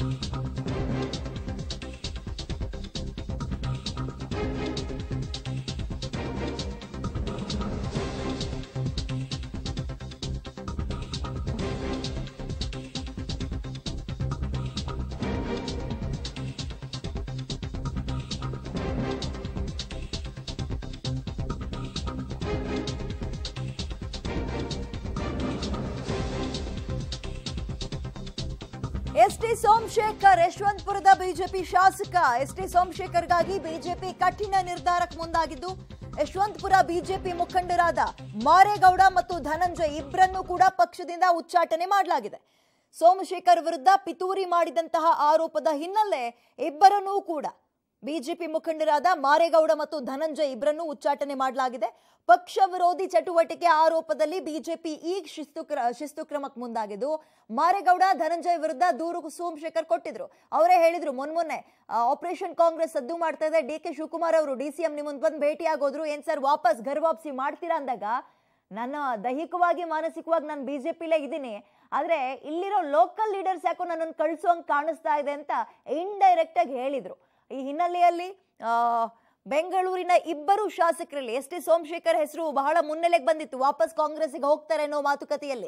S T Somashekar ಯಶವಂತಪುರದ BJP ಶಾಸಕ S T ಸೋಮಶೇಖರ್ಗಾಗಿ ಬಿಜೆಪಿ ಕಠಿಣ ನಿರ್ಧಾರಕ್ಕೆ ಮುಂದಾಗಿದ್ದು ಯಶವಂತಪುರ ಬಿಜೆಪಿ ಮುಖಂಡರಾದ ಮಾರೇಗೌಡ ಮತ್ತು ಧನಂಜಯ್ ಇಬ್ಬರನ್ನೂ ಕೂಡ ಪಕ್ಷದಿಂದ ಉಚ್ಚಾಟನೆ ಮಾಡಲಾಗಿದೆ ಸೋಮಶೇಖರ್ ವಿರುದ್ಧ ಪಿತೂರಿ ಮಾಡಿದಂತಹ ಆರೋಪದ ಹಿನ್ನೆಲೆ ಇಬ್ಬರನ್ನೂ ಕೂಡ ಬಿಜೆಪಿ ಮುಖಂಡರಾದ ಮಾರೇಗೌಡ ಮತ್ತು ಧನಂಜಯ್ ಇಬ್ಬರನ್ನೂ ಉಚ್ಚಾಟನೆ ಮಾಡಲಾಗಿದೆ ಪಕ್ಷ ವಿರೋಧಿ ಚಟುವಟಿಕೆ ಆರೋಪದಲ್ಲಿ ಬಿಜೆಪಿ ಈಗ ಶಿಸ್ತು ಕ್ರ- ಶಿಸ್ತು ಕ್ರಮಕ್ಕೆ ಮುಂದಾಗಿದ್ದು ಮಾರೇಗೌಡ ಧನಂಜಯ್ ವಿರುದ್ಧ ದೂರು ಸೋಮಶೇಖರ್ ಕೊಟ್ಟಿದ್ರು ಅವರೇ ಹೇಳಿದ್ರು ಮೊನ್ನೆ ಆಪರೇಷನ್ ಕಾಂಗ್ರೆಸ್ ಸದ್ದು ಮಾಡ್ತಾ ಇದೆ ಡಿ ಕೆ ಶಿವಕುಮಾರ್ ಅವರು ಡಿ ಸಿ ಎಂ ನಿಮ್ಮನ್ ಬಂದು ಭೇಟಿ ಆಗೋದ್ರು ಏನ್ ಸರ್ ವಾಪಸ್ ಘರ್ ವಾಪಸಿ ಮಾಡ್ತೀರಾ ಅಂದಾಗ ನಾನು ದೈಹಿಕವಾಗಿ ಮಾನಸಿಕವಾಗಿ ನಾನು ಬಿಜೆಪಿಲೇ ಇದ್ದೀನಿ ಆದ್ರೆ ಇಲ್ಲಿರೋ ಲೋಕಲ್ ಲೀಡರ್ಸ್ ಯಾಕೋ ನನ್ನನ್ನು ಕಳಿಸುವಂಗೆ ಕಾಣಿಸ್ತಾ ಇದೆ ಅಂತ ಇಂಡೈರೆಕ್ಟ್ ಆಗಿ ಹೇಳಿದ್ರು ಈ ಹಿನ್ನೆಲೆಯಲ್ಲಿ ಆ, ಬೆಂಗಳೂರಿನ ಇಬ್ಬರು ಶಾಸಕರಲ್ಲಿ ಎಸ್ ಟಿ ಸೋಮಶೇಖರ್ ಹೆಸರು ಬಹಳ ಮುನ್ನೆಲೆಗೆ ಬಂದಿತ್ತು ವಾಪಸ್ ಕಾಂಗ್ರೆಸ್ಸಿಗೆ ಹೋಗ್ತಾರೆ ಅನ್ನೋ ಮಾತುಕತೆಯಲ್ಲಿ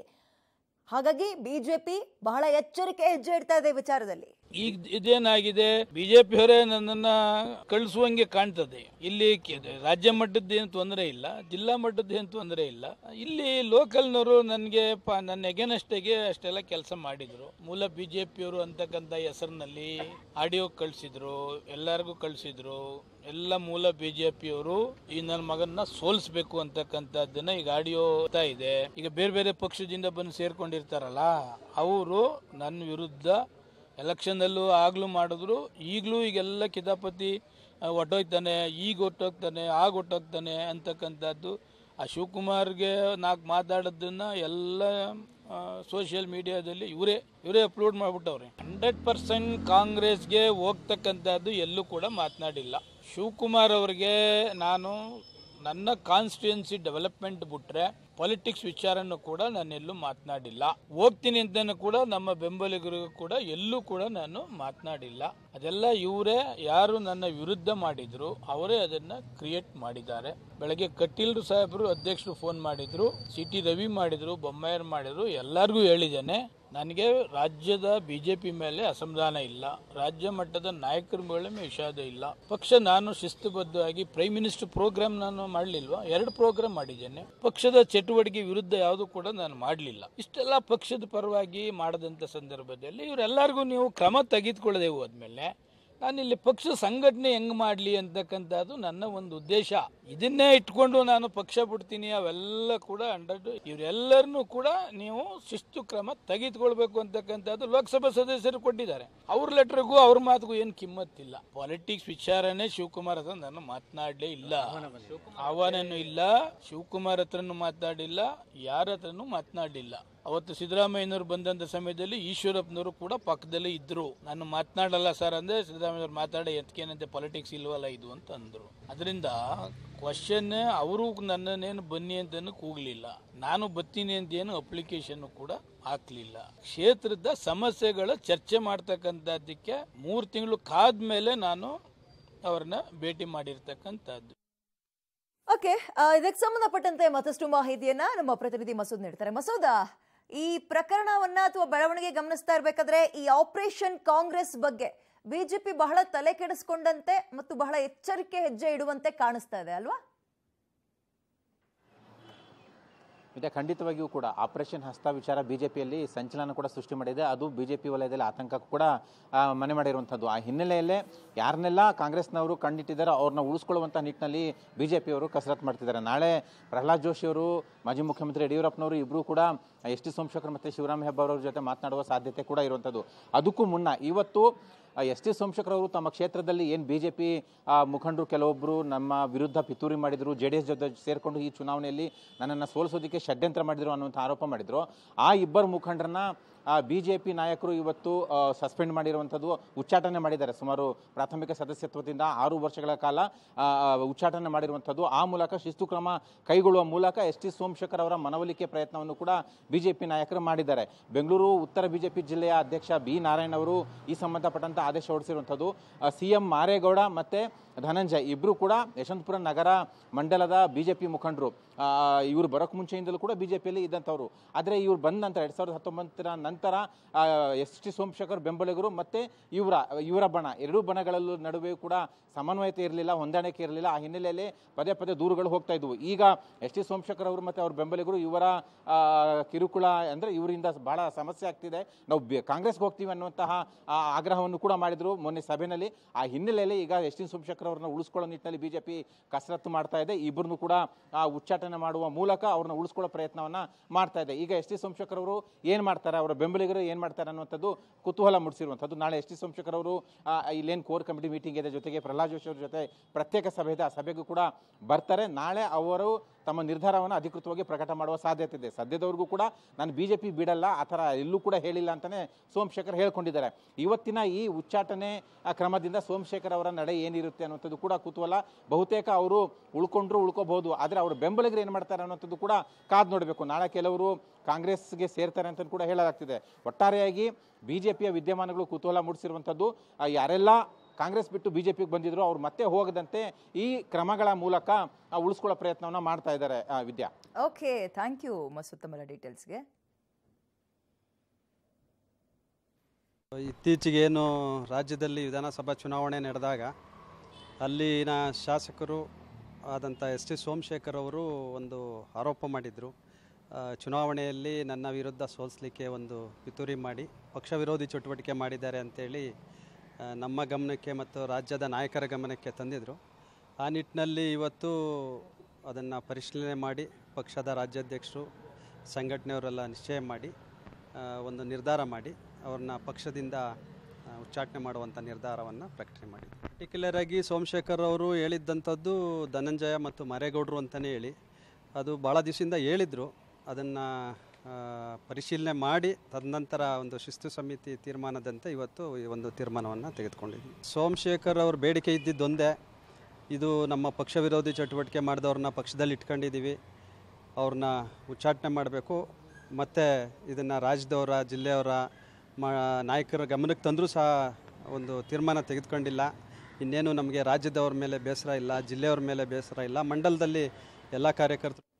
ಹಾಗಾಗಿ ಬಿಜೆಪಿ ಬಹಳ ಎಚ್ಚರಿಕೆ ಹೆಜ್ಜೆ ಇಡ್ತಾ ಇದೆ ಈ ವಿಚಾರದಲ್ಲಿ ಈಗ ಇದೇನಾಗಿದೆ ಬಿಜೆಪಿಯವರೇ ನನ್ನನ್ನ ಕಳಿಸುವಂಗೆ ಕಾಣ್ತದೆ ಇಲ್ಲಿ ಕೆ- ರಾಜ್ಯ ಮಟ್ಟದ ಏನು ತೊಂದರೆ ಇಲ್ಲ ಜಿಲ್ಲಾ ಮಟ್ಟದ ಏನು ತೊಂದರೆ ಇಲ್ಲ ಇಲ್ಲಿ ಲೋಕಲ್ನವರು ನನಗೆ ಪ ನನ್ನ ಎಗೆನಷ್ಟೆಗೆ ಅಷ್ಟೆಲ್ಲ ಕೆಲಸ ಮಾಡಿದ್ರು ಮೂಲ ಬಿಜೆಪಿಯವರು ಅಂತಕ್ಕಂಥ ಹೆಸರಿನಲ್ಲಿ ಆಡಿಯೋ ಕಳಿಸಿದ್ರು ಎಲ್ಲರಿಗೂ ಕಳಿಸಿದ್ರು ಎಲ್ಲ ಮೂಲ ಬಿಜೆಪಿಯವರು ಈ ನನ್ನ ಮಗನ್ನ ಸೋಲಿಸ್ಬೇಕು ಅಂತಕ್ಕಂಥದ್ದನ್ನ ಈಗ ಆಡಿಯೋ ಇದೆ ಈಗ ಬೇರೆ ಬೇರೆ ಪಕ್ಷದಿಂದ ಬಂದು ಸೇರ್ಕೊಂಡಿರ್ತಾರಲ್ಲ ಅವರು ನನ್ನ ವಿರುದ್ಧ ಎಲೆಕ್ಷನ್ನಲ್ಲೂ ಆಗ್ಲೂ ಮಾಡಿದ್ರು ಈಗಲೂ ಈಗೆಲ್ಲ ಕಿತಾಪತಿ ಆ, ಹೊರ್ಟೋಗ್ತಾನೆ ಈಗ ಹೊಟ್ಟೋಗ್ತಾನೆ ಆಗ ಹೊಟ್ಟೋಗ್ತಾನೆ ಅಂತಕ್ಕಂಥದ್ದು ಆ ಶಿವಕುಮಾರ್ಗೆ ನಾಲ್ಕು ಮಾತಾಡೋದನ್ನ ಎಲ್ಲ ಸೋಷಿಯಲ್ ಮೀಡಿಯಾದಲ್ಲಿ ಇವರೇ ಇವರೇ ಅಪ್ಲೋಡ್ ಮಾಡಿಬಿಟ್ಟವ್ರೆ ಹಂಡ್ರೆಡ್ ಪರ್ಸೆಂಟ್ ಕಾಂಗ್ರೆಸ್ಗೆ ಹೋಗ್ತಕ್ಕಂಥದ್ದು ಎಲ್ಲೂ ಕೂಡ ಮಾತನಾಡಿಲ್ಲ ಶಿವಕುಮಾರ್ ಅವರಿಗೆ ನಾನು ನನ್ನ ಕಾನ್ಸ್ಟಿಟ್ಯೂನ್ಸಿ ಡೆವಲಪ್ಮೆಂಟ್ ಬಿಟ್ರೆ ಪಾಲಿಟಿಕ್ಸ್ ವಿಚಾರನೂ ಕೂಡ ನಾನೆಲ್ಲೂ ಮಾತನಾಡಿಲ್ಲ ಹೋಗ್ತೀನಿ ಅಂತಲೂ ಕೂಡ ನಮ್ಮ ಬೆಂಬಲಿಗರಿಗೂ ಕೂಡ ಎಲ್ಲೂ ಕೂಡ ನಾನು ಮಾತನಾಡಿಲ್ಲ ಅದೆಲ್ಲ ಇವರೇ ಯಾರು ನನ್ನ ವಿರುದ್ಧ ಮಾಡಿದ್ರು ಅವರೇ ಅದನ್ನ ಕ್ರಿಯೇಟ್ ಮಾಡಿದ್ದಾರೆ ಬೆಳಗ್ಗೆ ಕಟೀಲ್ರು ಸಾಹೇಬರು ಅಧ್ಯಕ್ಷರು ಫೋನ್ ಮಾಡಿದ್ರು ಸಿ ಟಿ ರವಿ ಮಾಡಿದ್ರು ಬೊಮ್ಮಾಯರ್ ಮಾಡಿದ್ರು ಎಲ್ಲರಿಗೂ ಹೇಳಿದ್ದೇನೆ ನನಗೆ ರಾಜ್ಯದ ಬಿಜೆಪಿ ಮೇಲೆ ಅಸಮಾಧಾನ ಇಲ್ಲ ರಾಜ್ಯ ಮಟ್ಟದ ನಾಯಕರ ಮೇಲೆ ವಿಷಾದ ಇಲ್ಲ ಪಕ್ಷ ನಾನು ಶಿಸ್ತುಬದ್ಧವಾಗಿ ಪ್ರೈಮ್ ಮಿನಿಸ್ಟರ್ ಪ್ರೋಗ್ರಾಮ್ ನಾನು ಮಾಡಲಿಲ್ವಾ ಎರಡು ಪ್ರೋಗ್ರಾಮ್ ಮಾಡಿದ್ದೇನೆ ಪಕ್ಷದ ಚಟುವಟಿಕೆ ವಿರುದ್ಧ ಯಾವುದು ಕೂಡ ನಾನು ಮಾಡಲಿಲ್ಲ ಇಷ್ಟೆಲ್ಲ ಪಕ್ಷದ ಪರವಾಗಿ ಮಾಡದಂತ ಸಂದರ್ಭದಲ್ಲಿ ಇವರೆಲ್ಲರಿಗೂ ನೀವು ಕ್ರಮ ತೆಗೆದುಕೊಳ್ಳದೆ ಹೋದ್ಮೇಲೆ ನಾನು ಇಲ್ಲಿ ಪಕ್ಷ ಸಂಘಟನೆ ಹೆಂಗ್ ಮಾಡಲಿ ಅಂತಕ್ಕಂಥದ್ದು ನನ್ನ ಒಂದು ಉದ್ದೇಶ ಇದನ್ನೇ ಇಟ್ಕೊಂಡು ನಾನು ಪಕ್ಷ ಬಿಡ್ತೀನಿ ಅವೆಲ್ಲ ಕೂಡ ಹಂಡ್ರೆಡ್ ಇವರೆಲ್ಲರನ್ನೂ ಕೂಡ ನೀವು ಶಿಸ್ತು ಕ್ರಮ ತೆಗೆದುಕೊಳ್ಬೇಕು ಅಂತಕ್ಕಂಥದ್ದು ಲೋಕಸಭಾ ಸದಸ್ಯರು ಕೊಟ್ಟಿದ್ದಾರೆ ಅವ್ರ ಲೆಟರ್ಗೂ ಅವ್ರ ಮಾತಿಗೂ ಏನು ಕಿಮ್ಮತ್ತಿಲ್ಲ ಪಾಲಿಟಿಕ್ಸ್ ವಿಚಾರನೇ ಶಿವಕುಮಾರ್ ಹತ್ರ ನಾನು ಮಾತನಾಡಲೇ ಇಲ್ಲ ಆಹ್ವಾನನೂ ಇಲ್ಲ ಶಿವಕುಮಾರ್ ಹತ್ರನೂ ಮಾತನಾಡಿಲ್ಲ ಯಾರ ಹತ್ರನೂ ಮಾತನಾಡಿಲ್ಲ ಅವತ್ತು ಸಿದ್ದರಾಮಯ್ಯನವರು ಬಂದಂತ ಸಮಯದಲ್ಲಿ ಈಶ್ವರಪ್ಪನವರು ಕೂಡ ಪಕ್ಕದಲ್ಲೇ ಇದ್ರು ನಾನು ಮಾತನಾಡಲ್ಲ ಸರ್ ಅಂದ್ರೆ ಸಿದ್ದರಾಮಯ್ಯವ್ರು ಮಾತಾಡಿ ಎತ್ಕೇನಂತೆ ಪಾಲಿಟಿಕ್ಸ್ ಇಲ್ವಲ್ಲ ಇದು ಅಂತ ಅಂದ್ರು ಅದರಿಂದ ಕ್ವಶನ್ ಅವರು ನನ್ನನ್ನೇನು ಬನ್ನಿ ಅಂತನೂ ಕೂಗ್ಲಿಲ್ಲ ನಾನು ಬತ್ತೀನಿ ಅಂತ ಏನು ಅಪ್ಲಿಕೇಶನ್ ಕೂಡ ಹಾಕ್ಲಿಲ್ಲ ಕ್ಷೇತ್ರದ ಸಮಸ್ಯೆಗಳ ಚರ್ಚೆ ಮಾಡ್ತಕ್ಕಂಥದ್ದಕ್ಕೆ ಮೂರು ತಿಂಗಳು ಕಾದ್ಮೇಲೆ ನಾನು ಅವ್ರನ್ನ ಭೇಟಿ ಮಾಡಿರ್ತಕ್ಕಂಥದ್ದು ಓಕೆ ಇದಕ್ಕೆ ಸಂಬಂಧಪಟ್ಟಂತೆ ಮತ್ತಷ್ಟು ಮಾಹಿತಿಯನ್ನ ನಮ್ಮ ಪ್ರತಿನಿಧಿ ಮಸೂದ್ ನೀಡ್ತಾರೆ ಮಸೂದ ಈ ಪ್ರಕರಣವನ್ನ ಅಥವಾ ಬೆಳವಣಿಗೆ ಗಮನಿಸ್ತಾ ಇರ್ಬೇಕಾದ್ರೆ ಈ ಆಪರೇಷನ್ ಕಾಂಗ್ರೆಸ್ ಬಗ್ಗೆ ಬಿಜೆಪಿ ಬಹಳ ತಲೆ ಕೆಡಿಸ್ಕೊಂಡಂತೆ ಮತ್ತು ಬಹಳ ಎಚ್ಚರಿಕೆ ಹೆಜ್ಜೆ ಇಡುವಂತೆ ಕಾಣಿಸ್ತಾ ಇದೆ ಅಲ್ವಾ ಇದೆ ಖಂಡಿತವಾಗಿಯೂ ಕೂಡ ಆಪರೇಷನ್ ಹಸ್ತ ವಿಚಾರ ಬಿಜೆಪಿಯಲ್ಲಿ ಸಂಚಲನ ಕೂಡ ಸೃಷ್ಟಿ ಮಾಡಿದೆ ಅದು ಬಿಜೆಪಿ ವಲಯದಲ್ಲಿ ಆತಂಕ ಕೂಡ ಆ, ಮನೆ ಮಾಡಿರುವಂಥದ್ದು ಆ ಹಿನ್ನೆಲೆಯಲ್ಲೇ ಯಾರನ್ನೆಲ್ಲ ಕಾಂಗ್ರೆಸ್ನವರು ಕಂಡಿಟ್ಟಿದ್ದಾರೋ ಅವ್ರನ್ನ ಉಳಿಸ್ಕೊಳ್ಳುವಂಥ ನಿಟ್ಟಿನಲ್ಲಿ ಬಿಜೆಪಿಯವರು ಕಸರತ್ತು ಮಾಡ್ತಿದ್ದಾರೆ ನಾಳೆ ಪ್ರಹ್ಲಾದ್ ಜೋಶಿ ಅವರು ಮಾಜಿ ಮುಖ್ಯಮಂತ್ರಿ ಯಡಿಯೂರಪ್ಪನವರು ಇಬ್ಬರು ಕೂಡ ಎಸ್ ಟಿ ಸೋಮಶೇಖರ್ ಮತ್ತು ಶಿವರಾಮ ಹೆಬ್ಬಾರ್ ಜೊತೆ ಮಾತನಾಡುವ ಸಾಧ್ಯತೆ ಕೂಡ ಇರುವಂಥದ್ದು ಅದಕ್ಕೂ ಮುನ್ನ ಇವತ್ತು ಎಸ್ ಟಿ ಸೋಮಶೇಖರ್ ಅವರು ತಮ್ಮ ಕ್ಷೇತ್ರದಲ್ಲಿ ಏನು ಬಿ ಜೆ ಪಿ ಮುಖಂಡರು ಕೆಲವೊಬ್ಬರು ನಮ್ಮ ವಿರುದ್ಧ ಪಿತೂರಿ ಮಾಡಿದರು ಜೆ ಡಿ ಎಸ್ ಜೊತೆ ಸೇರಿಕೊಂಡು ಈ ಚುನಾವಣೆಯಲ್ಲಿ ನನ್ನನ್ನು ಸೋಲಿಸೋದಕ್ಕೆ ಷಡ್ಯಂತ್ರ ಮಾಡಿದರು ಅನ್ನುವಂಥ ಆರೋಪ ಮಾಡಿದರು ಆ ಇಬ್ಬರು ಮುಖಂಡರನ್ನ ಬಿ ಜೆ ಪಿ ನಾಯಕರು ಇವತ್ತು ಸಸ್ಪೆಂಡ್ ಮಾಡಿರುವಂಥದ್ದು ಉಚ್ಚಾಟನೆ ಮಾಡಿದ್ದಾರೆ ಸುಮಾರು ಪ್ರಾಥಮಿಕ ಸದಸ್ಯತ್ವದಿಂದ ಆರು ವರ್ಷಗಳ ಕಾಲ ಆ, ಆ, ಉಚ್ಚಾಟನೆ ಮಾಡಿರುವಂಥದ್ದು ಆ ಮೂಲಕ ಶಿಸ್ತು ಕ್ರಮ ಕೈಗೊಳ್ಳುವ ಮೂಲಕ ಎಸ್ ಟಿ ಸೋಮಶೇಖರ್ ಅವರ ಮನವೊಲಿಕೆ ಪ್ರಯತ್ನವನ್ನು ಕೂಡ ಬಿಜೆಪಿ ನಾಯಕರು ಮಾಡಿದ್ದಾರೆ ಬೆಂಗಳೂರು ಉತ್ತರ ಬಿಜೆಪಿ ಜಿಲ್ಲೆಯ ಅಧ್ಯಕ್ಷ ಬಿ ನಾರಾಯಣ್ ಅವರು ಈ ಸಂಬಂಧಪಟ್ಟಂತ ಆದೇಶ ಹೊರಡಿಸಿರುವಂಥದ್ದು ಸಿ ಎಂ ಮಾರೇಗೌಡ ಮತ್ತೆ ಧನಂಜಯ್ ಇಬ್ಬರು ಕೂಡ ಯಶವಂತಪುರ ನಗರ ಮಂಡಲದ ಬಿಜೆಪಿ ಮುಖಂಡರು ಇವರು ಬರೋಕ್ ಮುಂಚೆಯಿಂದಲೂ ಕೂಡ ಬಿಜೆಪಿಯಲ್ಲಿ ಇದ್ದಂಥವ್ರು ಆದರೆ ಇವ್ರು ಬಂದ ನಂತರ ಎರಡ್ ಸಾವಿರದ ಹತ್ತೊಂಬತ್ತರ ನಂತರ ಎಸ್ ಟಿ ಸೋಮಶೇಖರ್ ಬೆಂಬಲಿಗರು ಮತ್ತೆ ಇವರ ಇವರ ಬಣ ಎರಡೂ ಬಣಗಳಲ್ಲೂ ನಡುವೆ ಕೂಡ ಸಮನ್ವಯತೆ ಇರಲಿಲ್ಲ ಹೊಂದಾಣಿಕೆ ಇರಲಿಲ್ಲ ಆ ಹಿನ್ನೆಲೆಯಲ್ಲಿ ಪದೇ ಪದೇ ದೂರುಗಳು ಹೋಗ್ತಾ ಇದ್ವು ಈಗ ಎಸ್ ಟಿ ಸೋಮಶೇಖರ್ ಅವರು ಮತ್ತೆ ಅವ್ರ ಬೆಂಬಲಿಗರು ಇವರ ಆ, ಕಿರುಕುಳ ಅಂದ್ರೆ ಇವರಿಂದ ಬಹಳ ಸಮಸ್ಯೆ ಆಗ್ತಿದೆ ನಾವು ಬೆ- ಕಾಂಗ್ರೆಸ್ಗೆ ಹೋಗ್ತೀವಿ ಅನ್ನುವಂತಹ ಆ, ಆಗ್ರಹವನ್ನು ಕೂಡ ಮಾಡಿದ್ರು ಮೊನ್ನೆ ಸಭೆಯಲ್ಲಿ ಆ ಹಿನ್ನೆಲೆಯಲ್ಲಿ ಈಗ ಎಸ್ ಟಿ ಸೋಮಶೇಖರ್ ಅವರನ್ನ ಉಳಿಸ್ಕೊಳ್ಳೋ ನಿಟ್ಟಿನಲ್ಲಿ ಬಿಜೆಪಿ ಕಸರತ್ತು ಮಾಡ್ತಾ ಇದೆ ಇಬ್ಬರನ್ನು ಕೂಡ ಆ, ಉಚ್ಚಾಟನೆ ಮಾಡುವ ಮೂಲಕ ಅವ್ರನ್ನ ಉಳಿಸ್ಕೊಳ್ಳೋ ಪ್ರಯತ್ನವನ್ನ ಮಾಡ್ತಾ ಇದೆ ಈಗ ಎಸ್ ಟಿ ಸೋಮಶೇಖರ್ ಅವರು ಏನ್ ಮಾಡ್ತಾರೆ ಅವರ ಬೆಂಬಲಿಗರು ಏನ್ ಮಾಡ್ತಾರೆ ಅನ್ನುವಂಥದ್ದು ಕುತೂಹಲ ಮೂಡಿಸಿರುವಂಥದ್ದು ನಾಳೆ ಎಸ್ ಟಿ ಸೋಮಶೇಖರ್ ಅವರು ಆ, ಇಲ್ಲೇನ್ ಕೋರ್ ಕಮಿಟಿ ಮೀಟಿಂಗ್ ಇದೆ ಜೊತೆಗೆ ಪ್ರಹ್ಲಾದ್ ಜೋಶಿ ಅವ್ರ ಜೊತೆ ಪ್ರತ್ಯೇಕ ಸಭೆ ಇದೆ ಆ ಸಭೆಗೂ ಕೂಡ ಬರ್ತಾರೆ ನಾಳೆ ಅವರು ತಮ್ಮ ನಿರ್ಧಾರವನ್ನು ಅಧಿಕೃತವಾಗಿ ಪ್ರಕಟ ಮಾಡುವ ಸಾಧ್ಯತೆ ಇದೆ ಸದ್ಯದವರೆಗೂ ಕೂಡ ನಾನು ಬಿಜೆಪಿ ಬಿಡಲ್ಲ ಆ ಥರ ಎಲ್ಲೂ ಕೂಡ ಹೇಳಿಲ್ಲ ಅಂತಾನೆ ಸೋಮಶೇಖರ್ ಹೇಳ್ಕೊಂಡಿದ್ದಾರೆ ಇವತ್ತಿನ ಈ ಉಚ್ಚಾಟನೆ ಆ, ಕ್ರಮದಿಂದ ಸೋಮಶೇಖರ್ ಅವರ ನಡೆ ಏನಿರುತ್ತೆ ಅನ್ನುವಂಥದ್ದು ಕೂಡ ಕುತೂಹಲ ಬಹುತೇಕ ಅವರು ಉಳ್ಕೊಂಡ್ರು ಉಳ್ಕೋಬಹುದು ಆದರೆ ಅವ್ರ ಬೆಂಬಲಿಗರು ಏನು ಮಾಡ್ತಾರೆ ಅನ್ನೋಂಥದ್ದು ಕೂಡ ಕಾದ್ ನೋಡಬೇಕು ನಾಳೆ ಕೆಲವರು ಕಾಂಗ್ರೆಸ್ಗೆ ಸೇರ್ತಾರೆ ಅಂತ ಕೂಡ ಹೇಳಲಾಗ್ತಿದೆ ಒಟ್ಟಾರೆಯಾಗಿ ಬಿಜೆಪಿಯ ವಿದ್ಯಮಾನಗಳು ಕುತೂಹಲ ಮೂಡಿಸಿರುವಂಥದ್ದು ಆ, ಯಾರೆಲ್ಲ ಕಾಂಗ್ರೆಸ್ ಬಿಟ್ಟು ಬಿಜೆಪಿಗೆ ಬಂದಿದ್ರು ಅವ್ರು ಮತ್ತೆ ಹೋಗದಂತೆ ಈ ಕ್ರಮಗಳ ಮೂಲಕ ಆ, ಉಳಿಸ್ಕೊಳ್ಳೋ ಪ್ರಯತ್ನವನ್ನ ಮಾಡ್ತಾ ಇದ್ದಾರೆ ಆ, Vidya okay thank you Masood ತಮ್ಮರ ಡೀಟೇಲ್ಸ್ಗೆ ಇತ್ತೀಚೆಗೆ ಏನು ರಾಜ್ಯದಲ್ಲಿ ವಿಧಾನಸಭಾ ಚುನಾವಣೆ ನಡೆದಾಗ ಅಲ್ಲಿನ ಶಾಸಕರು ಆದಂಥ ಎಸ್ ಟಿ ಸೋಮಶೇಖರ್ ಅವರು ಒಂದು ಆರೋಪ ಮಾಡಿದರು ಆ, ಚುನಾವಣೆಯಲ್ಲಿ ನನ್ನ ವಿರುದ್ಧ ಸೋಲಿಸಲಿಕ್ಕೆ ಒಂದು ಪಿತೂರಿ ಮಾಡಿ ಪಕ್ಷ ವಿರೋಧಿ ಚಟುವಟಿಕೆ ಮಾಡಿದ್ದಾರೆ ಅಂತೇಳಿ ಆ, ನಮ್ಮ ಗಮನಕ್ಕೆ ಮತ್ತು ರಾಜ್ಯದ ನಾಯಕರ ಗಮನಕ್ಕೆ ತಂದಿದ್ದರು ಆ ನಿಟ್ಟಿನಲ್ಲಿ ಇವತ್ತು ಅದನ್ನು ಪರಿಶೀಲನೆ ಮಾಡಿ ಪಕ್ಷದ ರಾಜ್ಯಾಧ್ಯಕ್ಷರು ಸಂಘಟನೆಯವರೆಲ್ಲ ನಿಶ್ಚಯ ಮಾಡಿ ಆ, ಒಂದು ನಿರ್ಧಾರ ಮಾಡಿ ಅವ್ರನ್ನ ಪಕ್ಷದಿಂದ ಆ, ಉಚ್ಚಾಟನೆ ಮಾಡುವಂಥ ನಿರ್ಧಾರವನ್ನು ಪ್ರಕಟಣೆ ಮಾಡಿ ಪರ್ಟಿಕ್ಯುಲರ್ ಆಗಿ ಸೋಮಶೇಖರ್ ಅವರು ಹೇಳಿದ್ದಂಥದ್ದು ಧನಂಜಯ ಮತ್ತು ಮರೇಗೌಡರು ಅಂತಲೇ ಹೇಳಿ ಅದು ಭಾಳ ದಿವಸದಿಂದ ಹೇಳಿದರು ಅದನ್ನು ಪರಿಶೀಲನೆ ಮಾಡಿ ತದನಂತರ ಒಂದು ಶಿಸ್ತು ಸಮಿತಿ ತೀರ್ಮಾನದಂತೆ ಇವತ್ತು ಈ ಒಂದು ತೀರ್ಮಾನವನ್ನು ತೆಗೆದುಕೊಂಡಿದ್ವಿ ಸೋಮಶೇಖರ್ ಅವ್ರ ಬೇಡಿಕೆ ಇದ್ದಿದ್ದೊಂದೇ ಇದು ನಮ್ಮ ಪಕ್ಷ ವಿರೋಧಿ ಚಟುವಟಿಕೆ ಮಾಡಿದವ್ರನ್ನ ಪಕ್ಷದಲ್ಲಿ ಇಟ್ಕೊಂಡಿದ್ದೀವಿ ಅವ್ರನ್ನ ಉಚ್ಚಾಟನೆ ಮಾಡಬೇಕು ಮತ್ತು ಇದನ್ನು ರಾಜ್ಯದವರ ಜಿಲ್ಲೆಯವರ ಮ ನಾಯಕರ ಗಮನಕ್ಕೆ ತಂದರೂ ಸಹ ಒಂದು ತೀರ್ಮಾನ ತೆಗೆದುಕೊಂಡಿಲ್ಲ ಇನ್ನೇನು ನಮಗೆ ರಾಜ್ಯದವ್ರ ಮೇಲೆ ಬೇಸರ ಇಲ್ಲ ಜಿಲ್ಲೆಯವ್ರ ಮೇಲೆ ಬೇಸರ ಇಲ್ಲ ಮಂಡಲದಲ್ಲಿ ಎಲ್ಲ ಕಾರ್ಯಕರ್ತರು